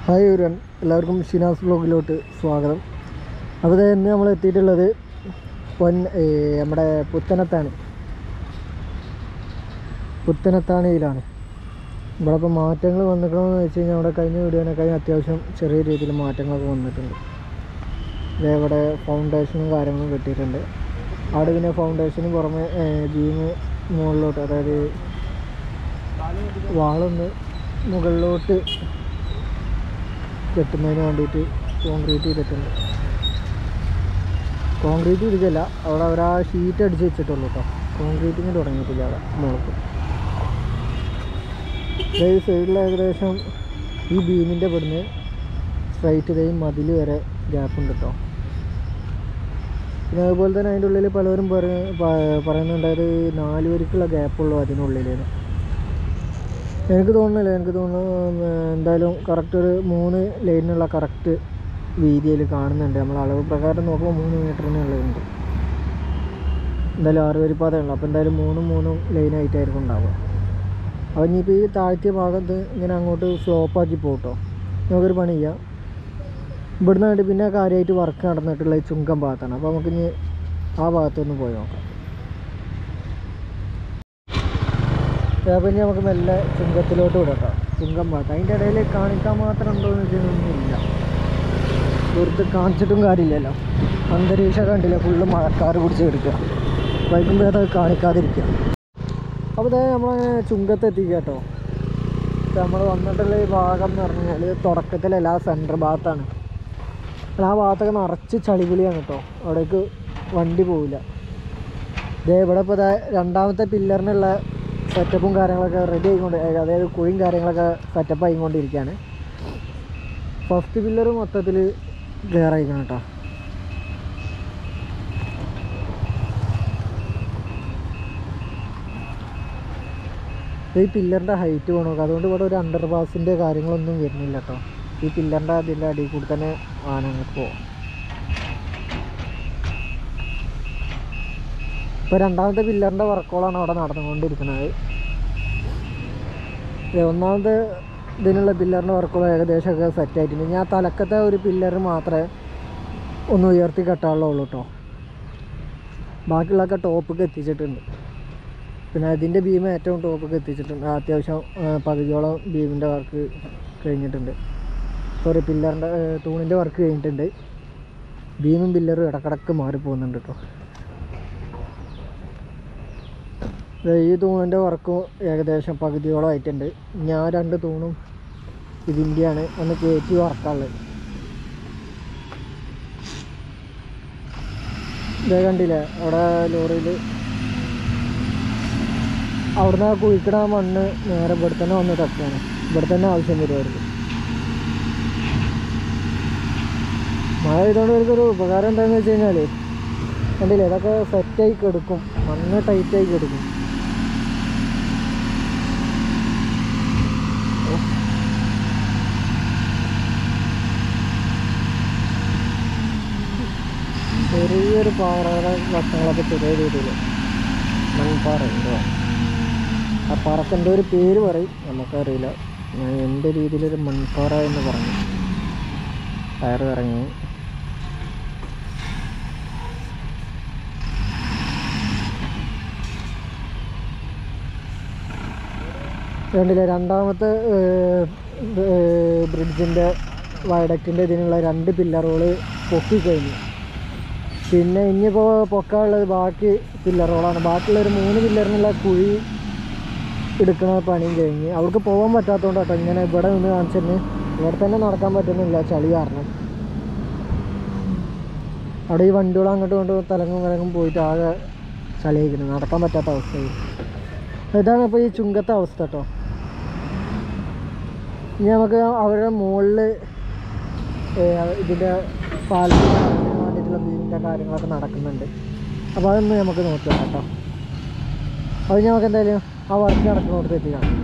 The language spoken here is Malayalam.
ഹായ് ഒരുവൻ എല്ലാവർക്കും ഷിനാസ് ബ്ലോഗിലോട്ട് സ്വാഗതം അപ്പോൾ ദേ ഇന്ന് നമ്മൾ എത്തിയിട്ടുള്ളത് പൊൻ ഏ, നമ്മുടെ പുത്തനത്താണ് പുത്തനത്താണിയിലാണ് ഇവിടെ ഇപ്പോൾ മാറ്റങ്ങൾ വന്നിക്കണമെന്ന് വെച്ച് കഴിഞ്ഞാൽ അവിടെ കഴിഞ്ഞ വീഡിയോനേക്കാളും അത്യാവശ്യം ചെറിയ രീതിയിൽ മാറ്റങ്ങളൊക്കെ വന്നിട്ടുണ്ട് ദേ ഇവിടെ ഫൗണ്ടേഷനും കാര്യങ്ങളും കിട്ടിയിട്ടുണ്ട് അവിടെ പിന്നെ ഫൗണ്ടേഷന് പുറമെ ബീം മുകളിലോട്ട് അതായത് വാളൊന്ന് മുകളിലോട്ട് കെട്ടുന്നതിന് വേണ്ടിയിട്ട് കോൺക്രീറ്റ് ചെയ്തിട്ടുണ്ട് കോൺക്രീറ്റ് ചെയ്തില്ല അവിടെ അവർ ആ ഷീറ്റ് അടിച്ച് വെച്ചിട്ടുള്ളൂ കേട്ടോ കോൺക്രീറ്റിങ് തുടങ്ങിയിട്ടില്ല അവിടെ മുകൾക്ക് ഈ സൈഡിൽ ഏകദേശം ഈ ബീമിൻ്റെ ഇവിടുന്ന് സ്ട്രൈറ്റ് ഇതേ മതിൽ വരെ ഗ്യാപ്പ് ഉണ്ട് കേട്ടോ പിന്നെ അതുപോലെ തന്നെ അതിൻ്റെ ഉള്ളിൽ പലരും പറ- പ- പറയുന്നുണ്ട് അത് നാല് വരിക്കുള്ള ഗ്യാപ്പുള്ളൂ അതിനുള്ളിൽ എനിക്ക് തോന്നുന്നില്ല എനിക്ക് തോന്നുന്നു ഉം, എന്തായാലും കറക്റ്റ് ഒരു മൂന്ന് ലൈനിനുള്ള കറക്റ്റ് വീതിയിൽ കാണുന്നുണ്ട് നമ്മൾ അളവ് പ്രകാരം നോക്കുമ്പോൾ മൂന്ന് മീറ്ററിനുള്ളതുണ്ട് എന്തായാലും ആറ് വരി പാതയുള്ളൂ അപ്പോൾ എന്തായാലും മൂന്നും മൂന്നും ലൈനായിട്ടായിരിക്കും ഉണ്ടാവുക അപ്പോൾ ഇനിയിപ്പോൾ ഈ താഴ്ത്തിയ ഭാഗത്ത് ഇങ്ങനെ അങ്ങോട്ട് സ്ലോപ്പാക്കി പോകട്ടോ നമുക്കൊരു പണി ചെയ്യാം ഇവിടുന്ന് വേണ്ടി പിന്നെ കാര്യമായിട്ട് വർക്ക് നടന്നിട്ടുള്ള ഈ ചുങ്കം ഭാഗത്താണ് അപ്പോൾ നമുക്കിനി ആ ഭാഗത്തൊന്ന് പോയി നോക്കാം അപ്പോൾ ഇനി നമുക്ക് മെല്ലെ ചുങ്കത്തിലോട്ട് വിടട്ടോ ചുങ്കം ഭാഗത്ത് അതിൻ്റെ ഇടയിൽ കാണിക്കാൻ മാത്രം ഉണ്ടോ എന്ന് വെച്ചാൽ ഇല്ല വെറുതെ കാണിച്ചിട്ടും കാര്യമില്ലല്ലോ അന്തരീക്ഷം കണ്ടില്ല ഫുള്ള് മഴക്കാറ് പിടിച്ച് കിടക്കുക വൈകുമ്പോൾ അത് കാണിക്കാതിരിക്കുക അപ്പോൾ ഇതേ നമ്മളങ്ങനെ ചുങ്കത്ത് എത്തിക്കുക കേട്ടോ നമ്മൾ വന്നിട്ടുള്ള ഈ ഭാഗം എന്ന് പറഞ്ഞാൽ തുടക്കത്തിലല്ല ആ സെൻറ്റർ ഭാഗത്താണ് അല്ല, ആ ഭാഗത്തൊക്കെ നിറച്ച് ചളിപുളിയാണ് കേട്ടോ അവിടേക്ക് വണ്ടി പോവില്ല ഇതേ ഇവിടെ ഇപ്പോൾ ഇതാ രണ്ടാമത്തെ പില്ലറിനുള്ള സെറ്റപ്പും കാര്യങ്ങളൊക്കെ റെഡി ആയിക്കൊണ്ട് അതായത് കുഴിയും കാര്യങ്ങളൊക്കെ സെറ്റപ്പ് ആയിക്കൊണ്ടിരിക്കുകയാണ് ഫസ്റ്റ് പില്ലർ മൊത്തത്തിൽ ക്ലിയർ ആയിക്കണം കേട്ടോ ഈ പില്ലറിൻ്റെ ഹൈറ്റ് പോകണം അതുകൊണ്ട് ഇവിടെ ഒരു അണ്ടർ പാസിൻ്റെ കാര്യങ്ങളൊന്നും വരുന്നില്ല കേട്ടോ ഈ പില്ലറിൻ്റെ അതിൻ്റെ അടിയിൽ കൂടി തന്നെ വാഹനങ്ങൾക്ക് പോകാം ഇപ്പോൾ രണ്ടാമത്തെ പില്ലറിൻ്റെ വർക്കുകളാണ് അവിടെ നടന്നുകൊണ്ടിരിക്കുന്നത് ഇത് ഒന്നാമത്തെ ഇതിനുള്ള പില്ലറിൻ്റെ വർക്കുകൾ ഏകദേശമൊക്കെ സെറ്റ് ആയിട്ടുണ്ട് ഞാൻ തലക്കത്തെ ഒരു പില്ലർ മാത്രമേ ഒന്ന് ഉയർത്തി കെട്ടാനുള്ളൂ കേട്ടോ ബാക്കിയുള്ളതൊക്കെ ടോപ്പൊക്കെ എത്തിച്ചിട്ടുണ്ട് പിന്നെ അതിൻ്റെ ബീം ഏറ്റവും ടോപ്പൊക്കെ എത്തിച്ചിട്ടുണ്ട് ആ, അത്യാവശ്യം ആ, പകുതിയോളം ബീമിൻ്റെ വർക്ക് കഴിഞ്ഞിട്ടുണ്ട് സോറി പില്ലറിൻ്റെ തൂണിൻ്റെ വർക്ക് കഴിഞ്ഞിട്ടുണ്ട് ബീമും പില്ലറും ഇടക്കിടക്ക് മാറി പോകുന്നുണ്ട് കേട്ടോ ദേ ഈ തൂണിൻ്റെ വർക്കും ഏകദേശം പകുതിയോളം ആയിട്ടുണ്ട് ഞാൻ രണ്ട് തൂണും ഇതിൻ്റെയാണ് ഒന്ന് കയറ്റി വറക്കാനുള്ളത് ഇതേ കണ്ടില്ലേ അവിടെ ലോറിയിൽ അവിടുന്ന് ആ കുഴിക്കണ ആ മണ്ണ് നേരെ ഇവിടെ തന്നെ വന്ന് തട്ടുകയാണ് ഇവിടെ തന്നെ ആവശ്യം വരുമായിരുന്നു മഴ ചെയ്തുകൊണ്ട് ഇവർക്കൊരു ഉപകാരം എന്താണെന്ന് വെച്ച് കഴിഞ്ഞാൽ കണ്ടില്ലേ ഇതൊക്കെ സെറ്റായി കിടക്കും മണ്ണ് ടൈറ്റായി കിടക്കും ചെറിയൊരു പാറയുടെ കഷ്ണങ്ങളൊക്കെ ചെറിയ രീതിയിൽ മൺപാറ എന്തോ ആ പാറക്ക് എന്തോ ഒരു പേര് പറയും നമുക്കറിയില്ല ഞാൻ എൻ്റെ രീതിയിലൊരു മൺപാറ എന്ന് പറഞ്ഞു ടയർ ഇറങ്ങി കണ്ടില്ലേ രണ്ടാമത്തെ ബ്രിഡ്ജിൻ്റെ വയഡക്റ്റിൻ്റെ ഇതിനുള്ള രണ്ട് പില്ലറുകൾ പൊക്കിക്കഴിഞ്ഞു പിന്നെ ഇനിയിപ്പോൾ പൊക്കാനുള്ളത് ബാക്കി പില്ലറുകളാണ് ബാക്കിയുള്ള ഒരു മൂന്ന് പില്ലറിനുള്ള കുഴി എടുക്കണ പണിയും കഴിഞ്ഞ് അവർക്ക് പോകാൻ പറ്റാത്തതുകൊണ്ട് കേട്ടോ ഇങ്ങനെ ഇവിടെ നിന്ന് കാണിച്ചിട്ട് ഇവിടെ തന്നെ നടക്കാൻ പറ്റുന്നില്ല ചളി കാരണം അവിടെ ഈ വണ്ടികൾ അങ്ങോട്ടും ഇങ്ങോട്ടും തലങ്ങും വിലങ്ങും പോയിട്ട് ആകെ ചളിയായിരിക്കുന്നത് നടക്കാൻ പറ്റാത്ത അവസ്ഥയായി ഇതാണ് ഇപ്പോൾ ഈ ചുങ്കത്തെ അവസ്ഥ കേട്ടോ ഇനി നമുക്ക് അവരുടെ മുകളിൽ ഇതിൻ്റെ പാലത്തിന് വേണ്ടിയിട്ടുള്ള ബീമിൻ്റെ കാര്യങ്ങളൊക്കെ നടക്കുന്നുണ്ട് അപ്പോൾ അതൊന്ന് നമുക്ക് നോക്കാം കേട്ടോ അത് നമുക്ക് എന്തായാലും ആ വർക്ക് നടക്കുന്നിടത്ത് എത്തിക്കാം